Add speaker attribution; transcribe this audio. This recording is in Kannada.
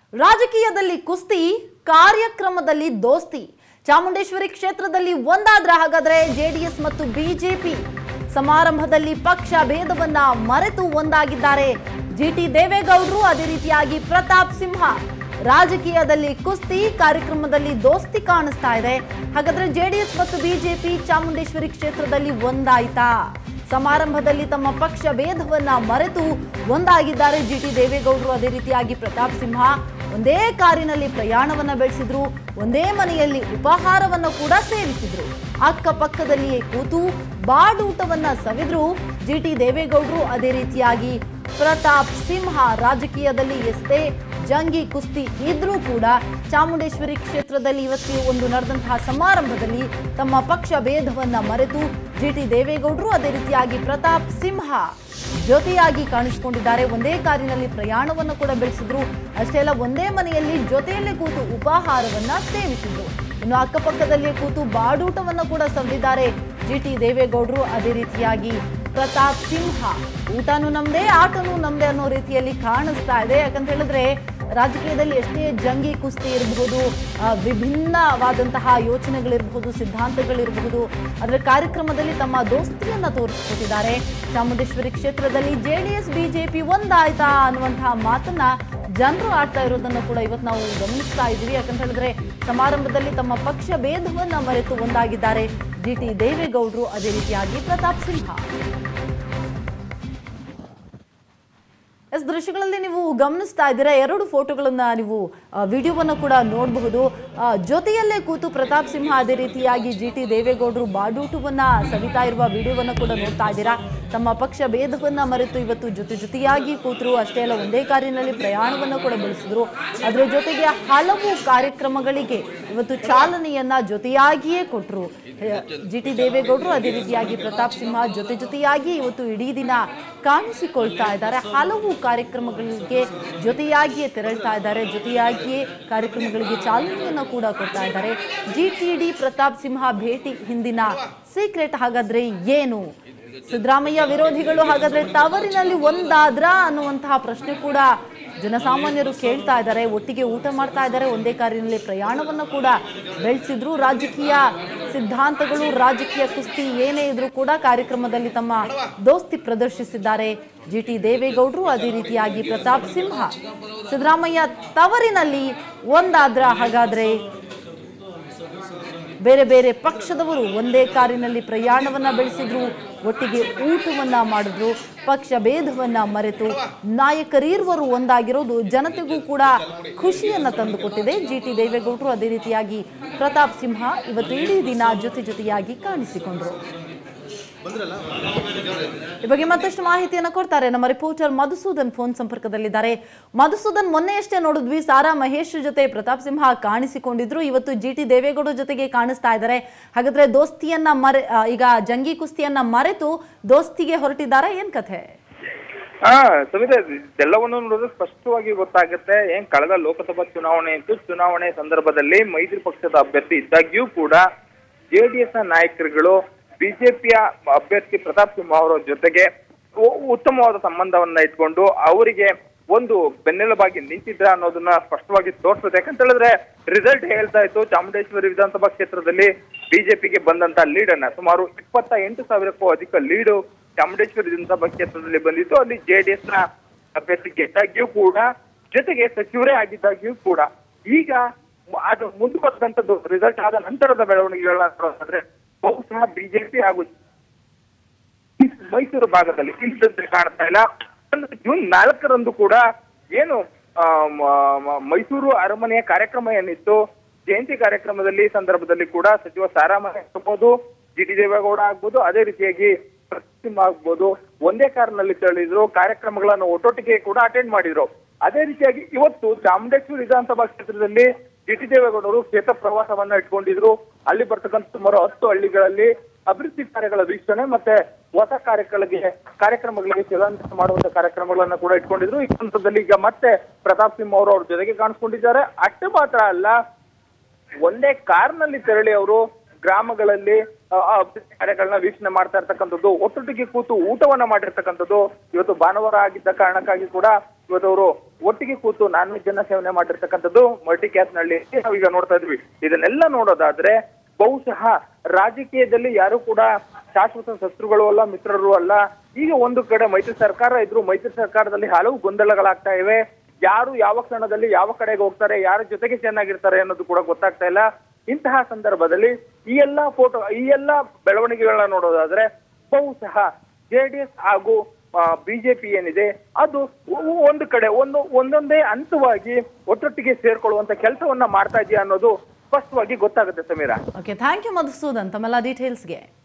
Speaker 1: ರಾಜಕೀಯದಲ್ಲಿ ಕುಸ್ತಿ ಕಾರ್ಯಕ್ರಮದಲ್ಲಿ ದೋಸ್ತಿ ಚಾಮುಂಡೇಶ್ವರಿ ಕ್ಷೇತ್ರದಲ್ಲಿ ಒಂದಾದ್ರ ಹಾಗಾದ್ರೆ ಜೆಡಿಎಸ್ ಮತ್ತು ಬಿಜೆಪಿ ಸಮಾರಂಭದಲ್ಲಿ ಪಕ್ಷ ಭೇದವನ್ನ ಮರೆತು ಒಂದಾಗಿದ್ದಾರೆ ಜಿಟಿ ದೇವೇಗೌಡರು ಅದೇ ರೀತಿಯಾಗಿ ಪ್ರತಾಪ್ ಸಿಂಹ ರಾಜಕೀಯದಲ್ಲಿ ಕುಸ್ತಿ ಕಾರ್ಯಕ್ರಮದಲ್ಲಿ ದೋಸ್ತಿ ಕಾಣಿಸ್ತಾ ಇದೆ ಹಾಗಾದ್ರೆ ಜೆಡಿಎಸ್ ಮತ್ತು ಬಿಜೆಪಿ ಚಾಮುಂಡೇಶ್ವರಿ ಕ್ಷೇತ್ರದಲ್ಲಿ ಒಂದಾಯ್ತಾ ಸಮಾರಂಭದಲ್ಲಿ ತಮ್ಮ ಪಕ್ಷ ಭೇದವನ್ನ ಮರೆತು ಒಂದಾಗಿದ್ದಾರೆ ಜಿ ಟಿ ದೇವೇಗೌಡರು ಅದೇ ರೀತಿಯಾಗಿ ಪ್ರತಾಪ್ ಸಿಂಹ ಒಂದೇ ಕಾರಿನಲ್ಲಿ ಪ್ರಯಾಣವನ್ನ ಬೆಳೆಸಿದ್ರು ಒಂದೇ ಮನೆಯಲ್ಲಿ ಉಪಹಾರವನ್ನ ಕೂಡ ಸೇವಿಸಿದ್ರು ಅಕ್ಕಪಕ್ಕದಲ್ಲಿಯೇ ಕೂತು ಬಾಡೂಟವನ್ನ ಸವಿದ್ರು ಜಿ ಟಿ ದೇವೇಗೌಡರು ಅದೇ ರೀತಿಯಾಗಿ ಪ್ರತಾಪ್ ಸಿಂಹ ರಾಜಕೀಯದಲ್ಲಿ ಎಷ್ಟೇ ಜಂಗಿ ಕುಸ್ತಿ ಇದ್ರೂ ಕೂಡ ಚಾಮುಂಡೇಶ್ವರಿ ಕ್ಷೇತ್ರದಲ್ಲಿ ಇವತ್ತು ಒಂದು ನಡೆದಂತಹ ಸಮಾರಂಭದಲ್ಲಿ ತಮ್ಮ ಪಕ್ಷ ಭೇದವನ್ನ ಮರೆತು ಜಿ ಟಿ ದೇವೇಗೌಡರು ಅದೇ ರೀತಿಯಾಗಿ ಪ್ರತಾಪ್ ಸಿಂಹ ಜೊತೆಯಾಗಿ ಕಾಣಿಸಿಕೊಂಡಿದ್ದಾರೆ ಒಂದೇ ಕಾರಿನಲ್ಲಿ ಪ್ರಯಾಣವನ್ನು ಕೂಡ ಬೆಳೆಸಿದ್ರು ಅಷ್ಟೇ ಅಲ್ಲ ಒಂದೇ ಮನೆಯಲ್ಲಿ ಜೊತೆಯಲ್ಲೇ ಕೂತು ಉಪಾಹಾರವನ್ನ ಸೇವಿಸಿದ್ರು ಇನ್ನು ಅಕ್ಕಪಕ್ಕದಲ್ಲಿಯೇ ಕೂತು ಬಾಡೂಟವನ್ನ ಕೂಡ ಸವಿದಿದ್ದಾರೆ ಜಿ ಟಿ ದೇವೇಗೌಡರು ಅದೇ ರೀತಿಯಾಗಿ ಪ್ರತಾಪ್ ಸಿಂಹ ಊಟನೂ ನಮ್ದೇ ಆಟನೂ ನಮ್ದೇ ಅನ್ನೋ ರೀತಿಯಲ್ಲಿ ಕಾಣಿಸ್ತಾ ಇದೆ ಯಾಕಂತ ಹೇಳಿದ್ರೆ ರಾಜಕೀಯದಲ್ಲಿ ಎಷ್ಟೇ ಜಂಗಿ ಕುಸ್ತಿ ಇರಬಹುದು ಆ, ವಿಭಿನ್ನವಾದಂತಹ ಯೋಚನೆಗಳಿರಬಹುದು ಸಿದ್ಧಾಂತಗಳಿರಬಹುದು ಅದರ ಕಾರ್ಯಕ್ರಮದಲ್ಲಿ ತಮ್ಮ ದೋಸ್ತಿಯನ್ನ ತೋರಿಸ್ಕೊಟ್ಟಿದ್ದಾರೆ ಚಾಮುಂಡೇಶ್ವರಿ ಕ್ಷೇತ್ರದಲ್ಲಿ ಜೆಡಿಎಸ್ ಬಿಜೆಪಿ ಒಂದಾಯ್ತಾ ಅನ್ನುವಂತಹ ಮಾತನ್ನ ಜನರು ಆಡ್ತಾ ಇರೋದನ್ನ ಕೂಡ ಇವತ್ತು ನಾವು ಗಮನಿಸ್ತಾ ಇದ್ದೀವಿ ಯಾಕಂತ ಹೇಳಿದ್ರೆ ಸಮಾರಂಭದಲ್ಲಿ ತಮ್ಮ ಪಕ್ಷ ಭೇದವನ್ನ ಮರೆತು ಒಂದಾಗಿದ್ದಾರೆ ಜಿ ಟಿ ದೇವೇಗೌಡರು ಅದೇ ರೀತಿಯಾಗಿ ಪ್ರತಾಪ್ ಸಿಂಹ ಎಸ್ ದೃಶ್ಯಗಳಲ್ಲಿ ನೀವು ಗಮನಿಸ್ತಾ ಇದ್ದೀರಾ ಎರಡು ಫೋಟೋಗಳನ್ನ ನೀವು ಆ, ವಿಡಿಯೋವನ್ನ ಕೂಡ ನೋಡಬಹುದು ಆ, ಜೊತೆಯಲ್ಲೇ ಕೂತು ಪ್ರತಾಪ್ ಸಿಂಹ ಅದೇ ರೀತಿಯಾಗಿ ಜಿ ಟಿ ದೇವೇಗೌಡರು ಬಾಡೂಟವನ್ನ ಸವಿತಾ ಇರುವ ವಿಡಿಯೋವನ್ನ ಕೂಡ ನೋಡ್ತಾ ಇದ್ದೀರಾ ತಮ್ಮ ಪಕ್ಷ ಭೇದವನ್ನ ಮರೆತು ಇವತ್ತು ಜೊತೆ ಜೊತೆಯಾಗಿ ಕೂತರು ಅಷ್ಟೇ ಅಲ್ಲ ಒಂದೇ ಕಾರಿನಲ್ಲಿ ಪ್ರಯಾಣವನ್ನ ಕೂಡ ಬೆಳೆಸಿದ್ರು ಅದರ ಜೊತೆಗೆ ಹಲವು ಕಾರ್ಯಕ್ರಮಗಳಿಗೆ ಇವತ್ತು ಚಾಲನೆಯನ್ನ ಜೊತೆಯಾಗಿಯೇ ಕೊಟ್ಟರು ಜಿ ಟಿ ದೇವೇಗೌಡರು ಅದೇ ರೀತಿಯಾಗಿ ಪ್ರತಾಪ್ ಸಿಂಹ ಜೊತೆ ಜೊತೆಯಾಗಿ ಇವತ್ತು ಇಡೀ ದಿನ ಕಾಣಿಸಿಕೊಳ್ತಾ ಇದ್ದಾರೆ ಹಲವು ಕಾರ್ಯಕ್ರಮಗಳಿಗೆ ಜೊತೆಯಾಗಿಯೇ ತೆರಳ್ತಾ ಇದ್ದಾರೆ ಜೊತೆಯಾಗಿಯೇ ಕಾರ್ಯಕ್ರಮಗಳಿಗೆ ಚಾಲನೆಯನ್ನ ಕೂಡ ಕೊಡ್ತಾ ಇದ್ದಾರೆ G T D Pratap Simha ಭೇಟಿ ಹಿಂದಿನ ಸೀಕ್ರೆಟ್ ಹಾಗಾದ್ರೆ ಏನು ಸಿದ್ದರಾಮಯ್ಯ ವಿರೋಧಿಗಳು ಹಾಗಾದ್ರೆ ತವರಿನಲ್ಲಿ ಒಂದಾದ್ರ ಅನ್ನುವಂತಹ ಪ್ರಶ್ನೆ ಕೂಡ ಜನಸಾಮಾನ್ಯರು ಕೇಳ್ತಾ ಇದ್ದಾರೆ ಒಟ್ಟಿಗೆ ಊಟ ಮಾಡ್ತಾ ಇದ್ದಾರೆ ಒಂದೇ ಕಾರಿನಲ್ಲಿ ಪ್ರಯಾಣವನ್ನು ಕೂಡ ಬೆಳೆಸಿದ್ರು ರಾಜಕೀಯ ಸಿದ್ಧಾಂತಗಳು ರಾಜಕೀಯ ಕುಸ್ತಿ ಏನೇ ಇದ್ರೂ ಕೂಡ ಕಾರ್ಯಕ್ರಮದಲ್ಲಿ ತಮ್ಮ ದೋಸ್ತಿ ಪ್ರದರ್ಶಿಸಿದ್ದಾರೆ ಜಿ ಟಿ ದೇವೇಗೌಡರು ಅದೇ ರೀತಿಯಾಗಿ ಪ್ರತಾಪ್ ಸಿಂಹ ಸಿದ್ದರಾಮಯ್ಯ ತವರಿನಲ್ಲಿ ಒಂದಾದ್ರ ಹಾಗಾದ್ರೆ ಬೇರೆ ಬೇರೆ ಪಕ್ಷದವರು ಒಂದೇ ಕಾರಿನಲ್ಲಿ ಪ್ರಯಾಣವನ್ನ ಬೆಳೆಸಿದ್ರು ಒಟ್ಟಿಗೆ ಊಟವನ್ನ ಮಾಡಿದ್ರು ಪಕ್ಷ ಭೇದವನ್ನ ಮರೆತು ನಾಯಕರೀರ್ವರು ಒಂದಾಗಿರೋದು ಜನತೆಗೂ ಕೂಡ ಖುಷಿಯನ್ನ ತಂದುಕೊಟ್ಟಿದೆ ಜಿ ಟಿ ದೇವೇಗೌಡರು ಅದೇ ರೀತಿಯಾಗಿ ಪ್ರತಾಪ್ ಸಿಂಹ ಇವತ್ತು ಇಡೀ ದಿನ ಜೊತೆ ಜೊತೆಯಾಗಿ ಕಾಣಿಸಿಕೊಂಡ್ರು ಈ ಬಗ್ಗೆ ಮತ್ತಷ್ಟು ಮಾಹಿತಿಯನ್ನು ಕೊಡ್ತಾರೆ ನಮ್ಮ ರಿಪೋರ್ಟರ್ ಮಧುಸೂದನ್ ಫೋನ್ ಸಂಪರ್ಕದಲ್ಲಿದ್ದಾರೆ ಮಧುಸೂದನ್ ಮೊನ್ನೆಯಷ್ಟೇ ನೋಡಿದ್ವಿ ಸಾರಾ ಮಹೇಶ್ ಜೊತೆ ಪ್ರತಾಪ್ ಸಿಂಹ ಕಾಣಿಸಿಕೊಂಡಿದ್ರು ಇವತ್ತು ಜಿ ಟಿ ದೇವೇಗೌಡ ಜೊತೆಗೆ ಕಾಣಿಸ್ತಾ ಇದ್ದಾರೆ ಹಾಗಾದ್ರೆ ದೋಸ್ತಿಯನ್ನ ಮರೆ ಆ, ಈಗ ಜಂಗಿ ಕುಸ್ತಿಯನ್ನ ಮರೆತು ದೋಸ್ತಿಗೆ ಹೊರಟಿದ್ದಾರೆ ಏನ್ ಕಥೆ
Speaker 2: ಹಾ ಸವಿತಾ ಎಲ್ಲವನ್ನು ನೋಡಿದ್ರೆ ಸ್ಪಷ್ಟವಾಗಿ ಗೊತ್ತಾಗುತ್ತೆ ಏನ್ ಕಳೆದ ಲೋಕಸಭಾ ಚುನಾವಣೆ ಇತ್ತು ಚುನಾವಣೆ ಸಂದರ್ಭದಲ್ಲಿ ಮೈತ್ರಿ ಪಕ್ಷದ ಅಭ್ಯರ್ಥಿ ಇದ್ದಾಗ್ಯೂ ಕೂಡ ಜೆಡಿಎಸ್ ನ ನಾಯಕರುಗಳು ಬಿಜೆಪಿಯ ಅಭ್ಯರ್ಥಿ ಪ್ರತಾಪ್ ಸಿಂಹ ಅವರ ಜೊತೆಗೆ ಉ- ಉತ್ತಮವಾದ ಸಂಬಂಧವನ್ನ ಇಟ್ಕೊಂಡು ಅವರಿಗೆ ಒಂದು ಬೆನ್ನೆಲುಬಾಗಿ ನಿಂತಿದ್ರ ಅನ್ನೋದನ್ನ ಸ್ಪಷ್ಟವಾಗಿ ತೋರಿಸುತ್ತೆ ಯಾಕಂತ ಹೇಳಿದ್ರೆ ರಿಸಲ್ಟ್ ಹೇಳ್ತಾ ಇತ್ತು ಚಾಮುಂಡೇಶ್ವರಿ ವಿಧಾನಸಭಾ ಕ್ಷೇತ್ರದಲ್ಲಿ ಬಿಜೆಪಿಗೆ ಬಂದಂತ ಲೀಡ್ ಅನ್ನ ಸುಮಾರು ಇಪ್ಪತ್ತ ಎಂಟು ಸಾವಿರಕ್ಕೂ ಅಧಿಕ ಲೀಡು ಚಾಮುಂಡೇಶ್ವರಿ ವಿಧಾನಸಭಾ ಕ್ಷೇತ್ರದಲ್ಲಿ ಬಂದಿತ್ತು ಅಲ್ಲಿ ಜೆಡಿಎಸ್ ನ ಅಭ್ಯರ್ಥಿ ಗೆದ್ದಾಗ್ಯೂ ಕೂಡ ಜೊತೆಗೆ ಸಚಿವರೇ ಆಗಿದ್ದಾಗ್ಯೂ ಕೂಡ ಈಗ ಅದು ಮುಂದುವರೆದಂತದ್ದು ರಿಸಲ್ಟ್ ಆದ ನಂತರದ ಬೆಳವಣಿಗೆಗಳನ್ನ ನೋಡೋದಾದ್ರೆ ಬಹುಶಃ ಬಿಜೆಪಿ ಹಾಗೂ ಮೈಸೂರು ಭಾಗದಲ್ಲಿ ಇಲ್ಲದಂತೆ ಕಾಣ್ತಾ ಇಲ್ಲ ಒಂದು ಜೂನ್ ನಾಲ್ಕರಂದು ಕೂಡ ಏನು ಆ, ಮ- ಮ- ಮೈಸೂರು ಅರಮನೆಯ ಕಾರ್ಯಕ್ರಮ ಏನಿತ್ತು ಜಯಂತಿ ಕಾರ್ಯಕ್ರಮದಲ್ಲಿ ಈ ಸಂದರ್ಭದಲ್ಲಿ ಕೂಡ ಸಚಿವ ಸಾರಾಮಯ್ಯ ಆಗ್ಬೋದು ಜಿ ಟಿ ದೇವೇಗೌಡ ಆಗ್ಬೋದು ಅದೇ ರೀತಿಯಾಗಿ ಪ್ರತಿಮ ಆಗ್ಬೋದು ಒಂದೇ ಕಾರಿನಲ್ಲಿ ತೆರಳಿದ್ರು ಕಾರ್ಯಕ್ರಮಗಳನ್ನು ಒಟ್ಟೊಟ್ಟಿಗೆ ಕೂಡ ಅಟೆಂಡ್ ಮಾಡಿದ್ರು ಅದೇ ರೀತಿಯಾಗಿ ಇವತ್ತು ಚಾಮುಂಡೇಶ್ವರಿ ವಿಧಾನಸಭಾ ಕ್ಷೇತ್ರದಲ್ಲಿ ಜಿ ಟಿ ದೇವೇಗೌಡರು ಕ್ಷೇತ್ರ ಪ್ರವಾಸವನ್ನ ಇಟ್ಕೊಂಡಿದ್ರು ಅಲ್ಲಿ ಬರ್ತಕ್ಕಂಥ ಸುಮಾರು ಹತ್ತು ಹಳ್ಳಿಗಳಲ್ಲಿ ಅಭಿವೃದ್ಧಿ ಕಾರ್ಯಗಳ ವೀಕ್ಷಣೆ ಮತ್ತೆ ಹೊಸ ಕಾರ್ಯಗಳಿಗೆ ಕಾರ್ಯಕ್ರಮಗಳಿಗೆ ಶಿಲಾನ್ಯಾಸ ಮಾಡುವಂತ ಕಾರ್ಯಕ್ರಮಗಳನ್ನ ಕೂಡ ಇಟ್ಕೊಂಡಿದ್ರು ಈ ಹಂತದಲ್ಲಿ ಈಗ ಮತ್ತೆ ಪ್ರತಾಪ್ ಸಿಂಹ ಅವರು ಅವ್ರ ಜೊತೆಗೆ ಕಾಣಿಸ್ಕೊಂಡಿದ್ದಾರೆ ಅಷ್ಟೇ ಮಾತ್ರ ಅಲ್ಲ ಒಂದೇ ಕಾರ್ನಲ್ಲಿ ತೆರಳಿ ಅವರು ಗ್ರಾಮಗಳಲ್ಲಿ ಆ, ಆ ಕಾರ್ಯಗಳನ್ನ ವೀಕ್ಷಣೆ ಮಾಡ್ತಾ ಇರ್ತಕ್ಕಂಥದ್ದು ಒಟ್ಟೊಟ್ಟಿಗೆ ಕೂತು ಊಟವನ್ನ ಮಾಡಿರ್ತಕ್ಕಂಥದ್ದು ಇವತ್ತು ಭಾನುವಾರ ಆಗಿದ್ದ ಕಾರಣಕ್ಕಾಗಿ ಕೂಡ ಇವತ್ತು ಅವರು ಒಟ್ಟಿಗೆ ಕೂತು ನಾನ್ ವೆಜ್ ಅನ್ನ ಸೇವನೆ ಮಾಡಿರ್ತಕ್ಕಂಥದ್ದು ಮಲ್ಟಿ ಕ್ಯಾಸ್ನಲ್ಲಿ ನಾವೀಗ ನೋಡ್ತಾ ಇದ್ವಿ ಇದನ್ನೆಲ್ಲ ನೋಡೋದಾದ್ರೆ ಬಹುಶಃ ರಾಜಕೀಯದಲ್ಲಿ ಯಾರು ಕೂಡ ಶಾಶ್ವತ ಶತ್ರುಗಳು ಅಲ್ಲ ಮಿತ್ರರು ಅಲ್ಲ ಈಗ ಒಂದು ಕಡೆ ಮೈತ್ರಿ ಸರ್ಕಾರ ಇದ್ರು ಮೈತ್ರಿ ಸರ್ಕಾರದಲ್ಲಿ ಹಲವು ಗೊಂದಲಗಳಾಗ್ತಾ ಇವೆ ಯಾರು ಯಾವ ಕ್ಷಣದಲ್ಲಿ ಯಾವ ಕಡೆಗೆ ಹೋಗ್ತಾರೆ ಯಾರ ಜೊತೆಗೆ ಚೆನ್ನಾಗಿರ್ತಾರೆ ಅನ್ನೋದು ಕೂಡ ಗೊತ್ತಾಗ್ತಾ ಇಲ್ಲ ಇಂತಹ ಸಂದರ್ಭದಲ್ಲಿ ಈ ಎಲ್ಲಾ ಫೋಟೋ ಈ ಎಲ್ಲಾ ಬೆಳವಣಿಗೆಗಳನ್ನ ನೋಡೋದಾದ್ರೆ ಬಹುಶಃ ಜೆಡಿಎಸ್ ಹಾಗೂ ಬಿಜೆಪಿ ಏನಿದೆ ಅದು ಒ- ಒಂದು ಕಡೆ ಒಂದು ಒಂದೊಂದೇ ಹಂತವಾಗಿ ಒಟ್ಟೊಟ್ಟಿಗೆ ಸೇರ್ಕೊಳ್ಳುವಂತ ಕೆಲಸವನ್ನ ಮಾಡ್ತಾ ಇದೆಯಾ ಅನ್ನೋದು ಸ್ಪಷ್ಟವಾಗಿ ಗೊತ್ತಾಗುತ್ತೆ Sameera
Speaker 1: okay thank you Madhusudan ತಮ್ಮೆಲ್ಲ ಡೀಟೇಲ್ಸ್ಗೆ